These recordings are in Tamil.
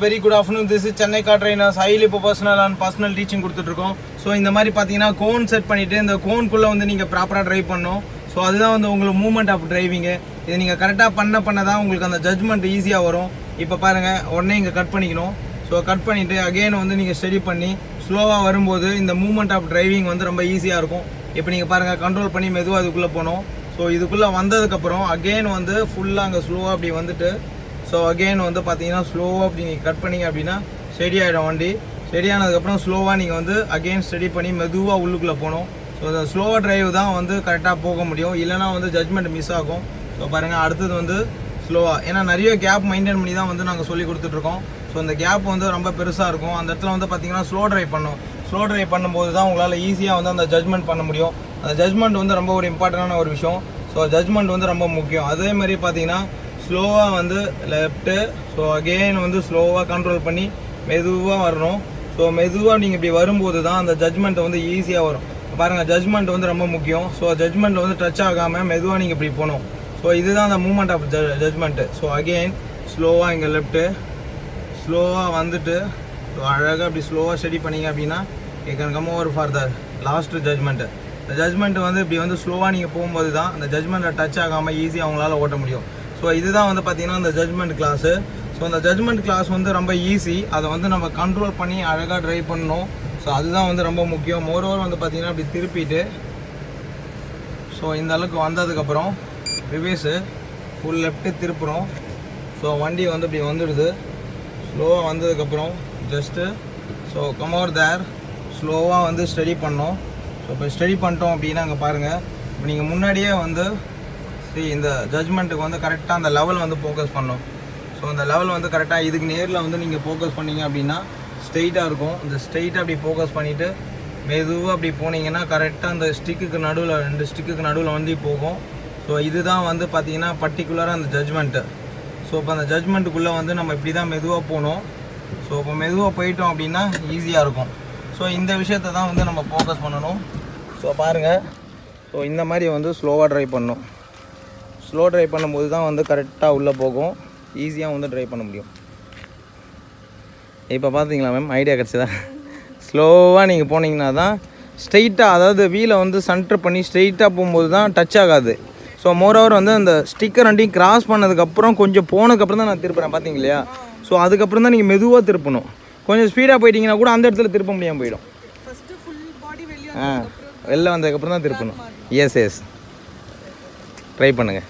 very good afternoon this is Chennai car trainers highly professional and personal teaching கொடுத்துட்ருக்கோம் ஸோ இந்த மாதிரி பார்த்தீங்கன்னா கோன் செட் பண்ணிவிட்டு இந்த கோன்குள்ளே வந்து நீங்கள் ப்ராப்பராக ட்ரைவ் பண்ணணும் ஸோ அதுதான் வந்து உங்களுக்கு மூவ்மெண்ட் ஆஃப் டிரைவிங்கு இது நீங்கள் கரெக்டாக பண்ண பண்ண தான் உங்களுக்கு அந்த ஜட்மெண்ட் ஈஸியாக வரும் இப்போ பாருங்கள் உடனே இங்கே கட் பண்ணிக்கணும் ஸோ கட் பண்ணிவிட்டு அகைன் வந்து நீங்கள் ஸ்டடி பண்ணி ஸ்லோவாக வரும்போது இந்த மூவ்மெண்ட் ஆஃப் டிரைவிங் வந்து ரொம்ப ஈஸியாக இருக்கும் இப்போ நீங்கள் பாருங்கள் கண்ட்ரோல் பண்ணி மெதுவாக அதுக்குள்ளே போகணும் ஸோ இதுக்குள்ளே வந்ததுக்கப்புறம் அகைன் வந்து ஃபுல்லாக அங்கே ஸ்லோவாக அப்படி வந்துட்டு ஸோ அகைன் வந்து பார்த்தீங்கன்னா ஸ்லோவாக அப்படி நீங்கள் கட் பண்ணீங்க அப்படின்னா ஸ்டெடி ஆகிடும் வண்டி ஸ்டெடி ஆனதுக்கப்புறம் ஸ்லோவாக நீங்கள் வந்து அகைன் ஸ்டடி பண்ணி மெதுவாக உள்ளுக்குள்ளே போகணும் ஸோ இந்த ஸ்லோவாக டிரைவ் தான் வந்து கரெக்டாக போக முடியும் இல்லைனா வந்து ஜட்மெண்ட் மிஸ் ஆகும் ஸோ பாருங்கள் அடுத்தது வந்து ஸ்லோவாக ஏன்னா நிறைய கேப் மெயின்டைன் பண்ணி தான் வந்து நாங்கள் சொல்லி கொடுத்துட்ருக்கோம் ஸோ அந்த கேப் வந்து ரொம்ப பெருசாக இருக்கும் அந்த இடத்துல வந்து பார்த்தீங்கன்னா ஸ்லோ டிரைவ் பண்ணும் ஸ்லோ டிரைவ் பண்ணும்போது தான் உங்களால் ஈஸியாக வந்து அந்த ஜட்மெண்ட் பண்ண முடியும் அந்த ஜட்மெண்ட் வந்து ரொம்ப ஒரு இம்பார்ட்டண்டான ஒரு விஷயம் ஸோ ஜட்மெண்ட் வந்து ரொம்ப முக்கியம் அதே மாதிரி பார்த்தீங்கன்னா ஸ்லோவாக வந்து லெஃப்ட்டு ஸோ அகெயின் வந்து ஸ்லோவாக கண்ட்ரோல் பண்ணி மெதுவாக வரணும் ஸோ மெதுவாக நீங்கள் இப்படி வரும்போது தான் அந்த ஜட்மெண்ட் வந்து ஈஸியாக வரும் பாருங்கள் ஜட்மெண்ட் வந்து ரொம்ப முக்கியம் ஸோ ஜட்மெண்ட் வந்து டச் ஆகாமல் மெதுவாக நீங்கள் இப்படி போகணும் ஸோ இதுதான் அந்த moment of judgement so again ஸ்லோவாக இங்கே லெஃப்ட்டு ஸ்லோவாக வந்துட்டு ஸோ அழகாக அப்படி ஸ்லோவாக ஸ்டடி பண்ணீங்க அப்படின்னா you can come over for the last judgement இந்த ஜட்மெண்ட் வந்து இப்படி வந்து ஸ்லோவாக நீங்கள் போகும்போது தான் அந்த ஜட்மெண்ட்டை டச் ஆகாமல் ஈஸியாக அவங்களால ஓட்ட முடியும் ஸோ இதுதான் வந்து பார்த்தீங்கன்னா இந்த ஜட்மெண்ட் கிளாஸு ஸோ அந்த ஜட்மெண்ட் கிளாஸ் வந்து ரொம்ப ஈஸி அதை வந்து நம்ம கண்ட்ரோல் பண்ணி அழகாக ட்ரைவ் பண்ணணும் ஸோ அதுதான் வந்து ரொம்ப முக்கியம் மோரோவர் வந்து பார்த்தீங்கன்னா இப்படி திருப்பிட்டு ஸோ இந்த அளவுக்கு வந்ததுக்கப்புறம் ரிவேஸு ஃபுல் லெஃப்ட்டு திருப்புறோம் ஸோ வண்டி வந்து இப்படி வந்துடுது ஸ்லோவாக வந்ததுக்கப்புறம் just so come over there ஸ்லோவாக வந்து ஸ்டடி பண்ணோம் ஸோ இப்போ ஸ்டடி பண்ணிட்டோம் அப்படின்னா அங்கே பாருங்கள் இப்போ நீங்கள் முன்னாடியே வந்து see இந்த ஜட்மெண்ட்டுக்கு வந்து கரெக்டாக அந்த லெவல் வந்து ஃபோக்கஸ் பண்ணோம் ஸோ அந்த லெவல் வந்து கரெக்டாக இதுக்கு நேரில் வந்து நீங்கள் ஃபோக்கஸ் பண்ணீங்க அப்படின்னா ஸ்ட்ரெயிட்டாக இருக்கும் இந்த ஸ்ட்ரெயிட்டாக அப்படி ஃபோக்கஸ் பண்ணிவிட்டு மெதுவாக அப்படி போனீங்கன்னா கரெக்டாக அந்த ஸ்டிக்குக்கு நடுவில் ரெண்டு ஸ்டிக்குக்கு நடுவில் வந்து போகும் ஸோ இதுதான் வந்து பார்த்தீங்கன்னா பர்டிகுலராக அந்த ஜட்மெண்ட்டு ஸோ இப்போ அந்த ஜட்மெண்ட்டுக்குள்ளே வந்து நம்ம இப்படி தான் மெதுவாக போகணும் ஸோ இப்போ மெதுவாக போயிட்டோம் அப்படின்னா ஈஸியாக இருக்கும் ஸோ இந்த விஷயத்தை தான் வந்து நம்ம ஃபோக்கஸ் பண்ணணும் ஸோ பாருங்கள் ஸோ இந்த மாதிரி வந்து ஸ்லோவாக ட்ரைவ் பண்ணணும் ஸ்லோ ட்ரைவ் பண்ணும்போது தான் வந்து கரெக்டாக உள்ளே போகும் ஈஸியாக வந்து ட்ரைவ் பண்ண முடியும் இப்போ பார்த்தீங்களா மேம் ஐடியா கிடச்சதா ஸ்லோவாக நீங்கள் போனீங்கன்னா தான் ஸ்ட்ரைட்டாக அதாவது வீலை வந்து சென்டர் பண்ணி ஸ்ட்ரைட்டாக போகும்போது தான் டச் ஆகாது ஸோ மோரோவர் வந்து அந்த ஸ்டிக்கர் ரெண்டையும் கிராஸ் பண்ணதுக்கப்புறம் கொஞ்சம் போனதுக்கப்புறம் தான் நான் திருப்புறேன் பார்த்தீங்க இல்லையா ஸோ அதுக்கப்புறம் தான் நீங்கள் மெதுவாக திருப்பணும் கொஞ்சம் ஸ்பீடாக போயிட்டீங்கன்னா கூட அந்த இடத்துல திருப்ப முடியாமல் போயிடும் ஃபர்ஸ்ட் ஃபுல் பாடி வெளியே ஆ வெளில வந்ததுக்கப்புறம் தான் திருப்பணும் எஸ் எஸ் ட்ரை பண்ணுங்கள்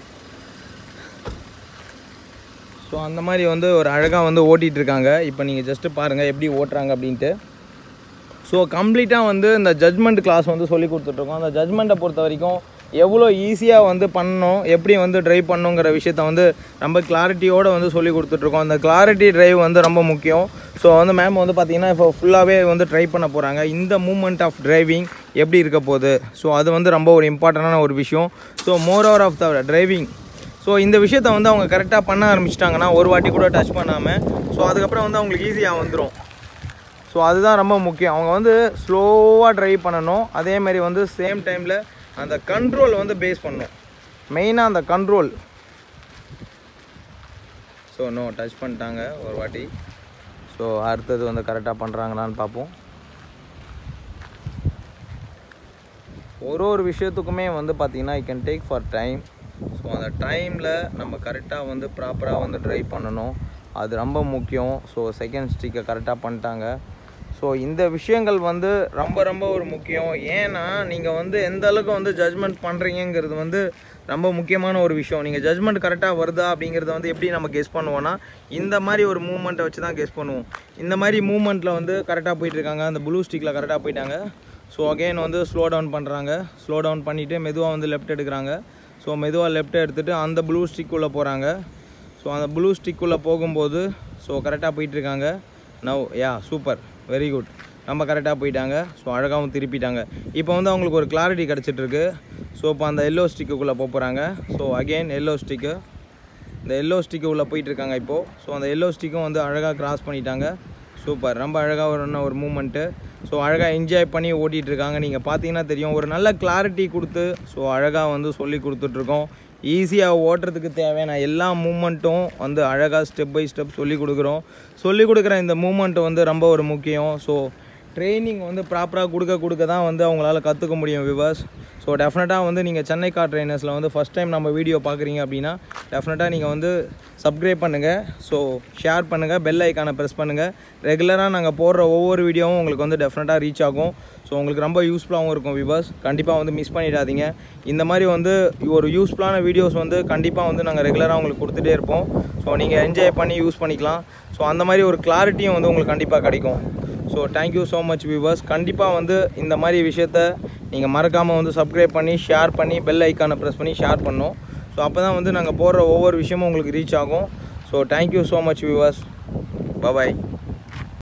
ஸோ அந்த மாதிரி வந்து ஒரு அழகாக வந்து ஓட்டிகிட்டு இருக்காங்க இப்போ நீங்கள் ஜஸ்ட்டு பாருங்கள் எப்படி ஓட்டுறாங்க அப்படின்ட்டு ஸோ கம்ப்ளீட்டாக வந்து இந்த ஜட்மெண்ட் கிளாஸ் வந்து சொல்லி கொடுத்துட்ருக்கோம் அந்த ஜட்மெண்ட்டை பொறுத்த வரைக்கும் எவ்வளோ ஈஸியாக வந்து பண்ணணும் எப்படி வந்து ட்ரைவ் பண்ணணுங்கிற விஷயத்த வந்து ரொம்ப கிளாரிட்டியோடு வந்து சொல்லி கொடுத்துட்ருக்கோம் அந்த கிளாரிட்டி டிரைவ் வந்து ரொம்ப முக்கியம் ஸோ வந்து மேம் வந்து பார்த்தீங்கன்னா இப்போ ஃபுல்லாகவே வந்து ட்ரை பண்ண போகிறாங்க இந்த மூமெண்ட் ஆஃப் டிரைவிங் எப்படி இருக்க போகுது ஸோ அது வந்து ரொம்ப ஒரு இம்பார்ட்டண்டான ஒரு விஷயம் so moreover of the driving so இந்த விஷயத்த வந்து அவங்க கரெக்டாக பண்ண ஆரம்பிச்சிட்டாங்கன்னா ஒரு வாட்டி கூட டச் பண்ணாமல் ஸோ அதுக்கப்புறம் வந்து அவங்களுக்கு ஈஸியாக வந்துடும் ஸோ அதுதான் ரொம்ப முக்கியம் அவங்க வந்து ஸ்லோவாக ட்ரைவ் பண்ணணும் அதே மாதிரி வந்து சேம் டைமில் அந்த கண்ட்ரோல் வந்து பேஸ் பண்ணணும் மெயினாக அந்த கண்ட்ரோல் ஸோ நோ டச் பண்ணிட்டாங்க ஒரு வாட்டி ஸோ அடுத்தது வந்து கரெக்டாக பண்ணுறாங்களான்னு பார்ப்போம் ஒரு ஒரு விஷயத்துக்குமே வந்து பார்த்தீங்கன்னா I can take for time so அந்த டைமில் நம்ம கரெக்டாக வந்து ப்ராப்பராக வந்து ட்ரைவ் பண்ணணும் அது ரொம்ப முக்கியம் ஸோ செகண்ட் ஸ்டிக்கை கரெக்டாக பண்ணிட்டாங்க ஸோ இந்த விஷயங்கள் வந்து ரொம்ப ரொம்ப ஒரு முக்கியம் ஏன்னா நீங்கள் வந்து எந்த அளவுக்கு வந்து ஜட்ஜ்மெண்ட் பண்ணுறீங்கிறது வந்து ரொம்ப முக்கியமான ஒரு விஷயம் நீங்கள் ஜட்ஜ்மெண்ட் கரெக்டாக வருதா அப்படிங்கிறத வந்து எப்படி நம்ம கெஸ் பண்ணுவோன்னா இந்த மாதிரி ஒரு மூமெண்ட்டை வச்சு தான் கெஸ் பண்ணுவோம் இந்த மாதிரி மூமெண்ட்டில் வந்து கரெக்டாக போயிட்டுருக்காங்க அந்த ப்ளூ ஸ்டிக்கில் கரெக்டாக போயிட்டாங்க ஸோ அகைன் வந்து ஸ்லோ டவுன் பண்ணுறாங்க ஸ்லோ டவுன் பண்ணிவிட்டு மெதுவாக வந்து லெஃப்ட் எடுக்கிறாங்க ஸோ மெதுவாக லெஃப்ட் எடுத்துகிட்டு அந்த ப்ளூ ஸ்டிக்குள்ளே போகிறாங்க ஸோ அந்த ப்ளூ ஸ்டிக்குள்ளே போகும்போது ஸோ கரெக்டாக போயிட்டுருக்காங்க now ya super very good நம்ம கரெக்டாக போயிட்டாங்க ஸோ அழகாகவும் திருப்பிட்டாங்க இப்போ வந்து அவங்களுக்கு ஒரு கிளாரிட்டி கிடச்சிட்ருக்கு ஸோ இப்போ அந்த எல்லோ ஸ்டிக்குள்ளே போக போகிறாங்க ஸோ அகெயின் எல்லோ ஸ்டிக்கு இந்த எல்லோ ஸ்டிக்கு உள்ளே போயிட்டுருக்காங்க இப்போது ஸோ அந்த எல்லோ ஸ்டிக்கும் வந்து அழகாக கிராஸ் பண்ணிட்டாங்க சூப்பர் ரொம்ப அழகாக ஒரு ஒரு மூமெண்ட்டு ஸோ அழகாக என்ஜாய் பண்ணி ஓட்டிகிட்டு இருக்காங்க நீங்கள் பார்த்தீங்கன்னா தெரியும் ஒரு நல்ல கிளாரிட்டி கொடுத்து ஸோ அழகாக வந்து சொல்லி கொடுத்துட்ருக்கோம் ஈஸியாக ஓட்டுறதுக்கு தேவையான எல்லா மூமெண்ட்டும் வந்து அழகாக ஸ்டெப் பை ஸ்டெப் சொல்லி கொடுக்குறோம் சொல்லி கொடுக்குற இந்த மூமெண்ட் வந்து ரொம்ப ஒரு முக்கியம் ஸோ ட்ரைனிங் வந்து ப்ராப்பராக கொடுக்க கொடுக்க தான் வந்து அவங்களால கற்றுக்க முடியும் விவர்ஸ் ஸோ டெஃபினட்டாக வந்து நீங்கள் சென்னை கார் ட்ரைனர்ஸில் வந்து ஃபஸ்ட் டைம் நம்ம வீடியோ பார்க்குறீங்க அப்படின்னா டெஃபினட்டாக நீங்கள் வந்து சப்ஸ்கிரைப் பண்ணுங்கள் ஸோ ஷேர் பண்ணுங்கள் பெல் ஐக்கானை ப்ரெஸ் பண்ணுங்கள் ரெகுலராக நாங்கள் போடுற ஒவ்வொரு வீடியோவும் உங்களுக்கு வந்து டெஃபினட்டாக ரீச் ஆகும் ஸோ உங்களுக்கு ரொம்ப யூஸ்ஃபுல்லாகவும் இருக்கும் விவர்ஸ் கண்டிப்பாக வந்து மிஸ் பண்ணிடாதீங்க இந்த மாதிரி வந்து ஒரு யூஸ்ஃபுல்லான வீடியோஸ் வந்து கண்டிப்பாக வந்து நாங்கள் ரெகுலராக உங்களுக்கு கொடுத்துட்டே இருப்போம் ஸோ நீங்கள் என்ஜாய் பண்ணி யூஸ் பண்ணிக்கலாம் ஸோ அந்த மாதிரி ஒரு கிளாரிட்டியும் வந்து உங்களுக்கு கண்டிப்பாக கிடைக்கும் so thank you so much viewers கண்டிப்பாக வந்து இந்த மாதிரி விஷயத்த நீங்கள் மறக்காமல் வந்து சப்ஸ்கிரைப் பண்ணி ஷேர் பண்ணி பெல் ஐக்கானை ப்ரெஸ் பண்ணி ஷேர் பண்ணணும் ஸோ அப்போ தான் வந்து நாங்கள் போடுற ஒவ்வொரு விஷயமும் உங்களுக்கு ரீச் ஆகும் so thank you so much viewers பாய்